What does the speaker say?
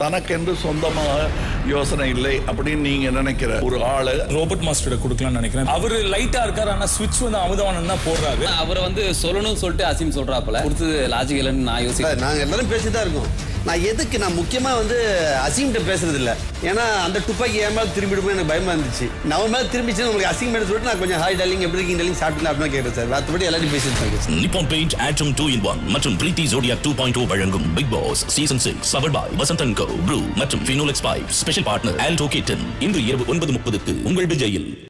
தனக்கென்று சொந்தமாக யோசனை இல்லை அப்படின்னு நீங்க நினைக்கிற ஒரு ஆளு ரோபோட் மாஸ்டர் கொடுக்கலாம்னு நினைக்கிறேன் அவரு லைட்டா இருக்காரு ஆனா சுவிட்ச் வந்து அமுதவானன் தான் போடுறாரு அவரை வந்து சொல்லணும்னு சொல்லிட்டு அசீம் சொல்றாப்புல கொடுத்தது லாஜிக் இல்லைன்னு நான் யோசிக்கிறேன் நாங்க எல்லாரும் பேசிட்டு தான் இருக்கோம் நான் எதுக்கு நான் முக்கியமா வந்து அசிங்கிட்ட பேசுறது இல்ல ஏன்னா அந்த துப்பாக்கி என் மேல திரும்பிடுமோ எனக்கு பயமா இருந்துச்சு நம்ம மேல திரும்பிச்சு உங்களுக்கு அசிங்கம் மேல சொல்லிட்டு நான் கொஞ்சம் ஹாய் டார்லிங் எப்படி இருக்கீங்க டார்லிங் சாப்பிட்டீங்களா அப்படின்னு கேட்குறேன் சார் மற்றபடி எல்லாத்தையும் பேசிட்டு இருக்கேன் நிப்பான் பெயிண்ட் ஆட்டம் டூ இன் ஒன் மற்றும் பிரீத்தி ஜோடியா டூ பாயிண்ட் டூ வழங்கும் பிக் பாஸ் சீசன் சிக்ஸ் சவர் பாய் வசந்தன் கோ ப்ரூ மற்றும் ஃபினோலெக்ஸ் பைப் ஸ்பெஷல் பார்ட்னர் ஆல்டோ கிட்டன் இன்று இரவு ஒன்பது முப்பதுக்கு உங்கள் விஜயில்